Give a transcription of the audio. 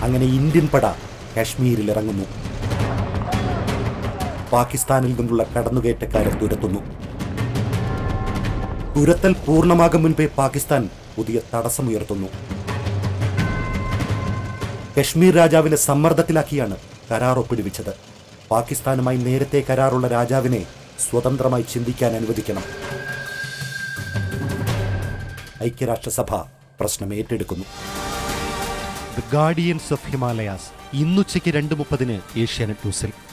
അങ്ങനെ ഇന്ത്യൻ പട കാശ്മീരിൽ ഇറങ്ങുന്നു പാകിസ്ഥാനിൽ നിന്നുള്ള കടന്നുകയറ്റക്കാരെ തുരത്തുന്നു തുരത്തൽ പൂർണ്ണമാകും മുൻപേ പാകിസ്ഥാൻ പുതിയ തടസ്സമുയർത്തുന്നു കശ്മീർ രാജാവിനെ സമ്മർദ്ദത്തിലാക്കിയാണ് കരാർ ഒപ്പിടുവിച്ചത് പാകിസ്ഥാനുമായി നേരത്തെ കരാറുള്ള രാജാവിനെ സ്വതന്ത്രമായി ചിന്തിക്കാൻ അനുവദിക്കണം ഐക്യരാഷ്ട്രസഭ പ്രശ്നം ഏറ്റെടുക്കുന്നു ദ ഗാർഡിയൻസ് ഓഫ് ഹിമാലയാസ് ഇന്നുച്ചയ്ക്ക് രണ്ട് മുപ്പതിന് ഏഷ്യാനെറ്റ് ന്യൂസിൽ